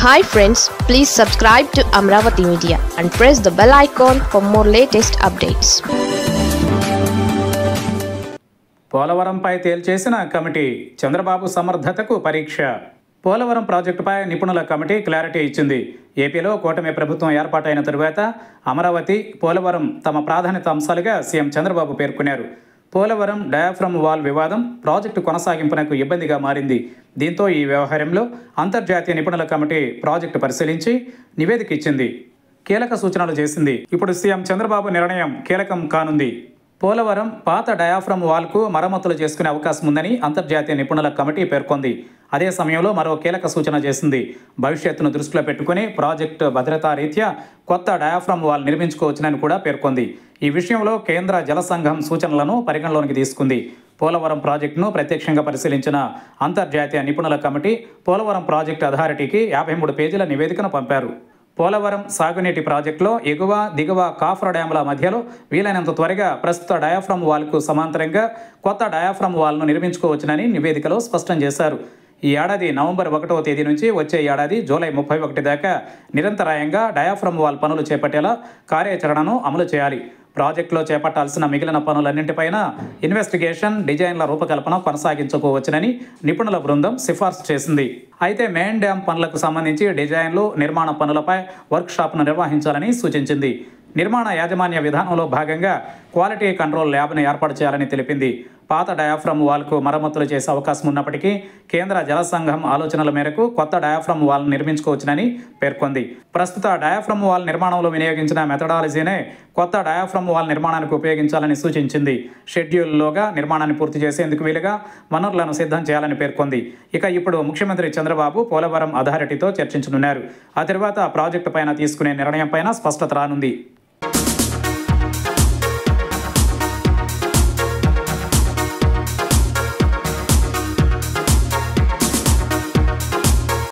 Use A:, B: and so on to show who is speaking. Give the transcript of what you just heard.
A: hi friends please subscribe to Amaravati media and press the bell icon for more latest updates
B: పోలవరంపై తేల్చేసిన committee Chandrababu సమర్థతకు పరీక్ష పోలవరం ప్రాజెక్టుపై నిపుణుల కమిటీ క్లారిటీ ఇచ్చింది ఏపీలో కూటమి ప్రభుత్వం ఏర్పాటైన తరువాత అమరావతి పోలవరం తమ ప్రాధాన్యత అంశాలుగా సీఎం చంద్రబాబు పేర్కొన్నారు పోలవరం డయాఫ్రమ్ వాల్ వివాదం ప్రాజెక్టు కొనసాగింపునకు ఇబ్బందిగా మారింది దీంతో ఈ వ్యవహారంలో అంతర్జాతీయ నిపుణుల కమిటీ ప్రాజెక్టు పరిశీలించి నివేదిక ఇచ్చింది కీలక సూచనలు చేసింది ఇప్పుడు సీఎం చంద్రబాబు నిర్ణయం కీలకం కానుంది పోలవరం పాత డయాఫ్రమ్ వాల్కు మరమ్మతులు చేసుకునే అవకాశం ఉందని అంతర్జాతీయ నిపుణుల కమిటీ పేర్కొంది అదే సమయంలో మరో కీలక సూచన చేసింది భవిష్యత్తును దృష్టిలో పెట్టుకుని ప్రాజెక్టు భద్రతా రీత్యా కొత్త డయాఫ్రమ్ వాల్ నిర్మించుకోవచ్చునని కూడా పేర్కొంది ఈ విషయంలో కేంద్ర జల సంఘం సూచనలను పరిగణలోనికి తీసుకుంది పోలవరం ప్రాజెక్టును ప్రత్యక్షంగా పరిశీలించిన అంతర్జాతీయ నిపుణుల కమిటీ పోలవరం ప్రాజెక్టు అథారిటీకి యాభై మూడు పేజీల నివేదికను పంపారు పోలవరం సాగునీటి ప్రాజెక్టులో ఎగువ దిగువ కాఫర్ డ్యాముల మధ్యలో వీలైనంత త్వరగా ప్రస్తుత డయాఫ్రమ్ వాల్కు సమాంతరంగా కొత్త డయాఫ్రమ్ వాల్ను నిర్మించుకోవచ్చునని నివేదికలో స్పష్టం చేశారు ఈ ఏడాది నవంబర్ ఒకటవ తేదీ నుంచి వచ్చే ఏడాది జూలై ముప్పై ఒకటి దాకా నిరంతరాయంగా డయాఫ్రమ్ వాల్ పనులు చేపట్టేలా కార్యాచరణను అమలు చేయాలి ప్రాజెక్టులో చేపట్టాల్సిన మిగిలిన పనులన్నింటిపైన ఇన్వెస్టిగేషన్ డిజైన్ల రూపకల్పన కొనసాగించుకోవచ్చునని నిపుణుల బృందం సిఫార్సు చేసింది అయితే మెయిన్ డ్యామ్ పనులకు సంబంధించి డిజైన్లు నిర్మాణ పనులపై వర్క్షాప్ను నిర్వహించాలని సూచించింది నిర్మాణ యాజమాన్య విధానంలో భాగంగా క్వాలిటీ కంట్రోల్ ల్యాబ్ను ఏర్పాటు చేయాలని తెలిపింది పాత డయాఫ్రమ్ వాల్కు మరమ్మతులు చేసే అవకాశం ఉన్నప్పటికీ కేంద్ర జల సంఘం ఆలోచనల మేరకు కొత్త డయాఫ్రమ్ వాల్ నిర్మించుకోవచ్చునని పేర్కొంది ప్రస్తుత డయాఫ్రమ్ వాల్ నిర్మాణంలో వినియోగించిన మెథడాలజీనే కొత్త డయాఫ్రమ్ వాల్ నిర్మాణానికి ఉపయోగించాలని సూచించింది షెడ్యూల్లోగా నిర్మాణాన్ని పూర్తి చేసేందుకు వీలుగా వనరులను సిద్ధం చేయాలని పేర్కొంది ఇక ఇప్పుడు ముఖ్యమంత్రి చంద్రబాబు పోలవరం అథారిటీతో చర్చించనున్నారు ఆ తర్వాత ప్రాజెక్టు పైన తీసుకునే నిర్ణయం పైన స్పష్టత రానుంది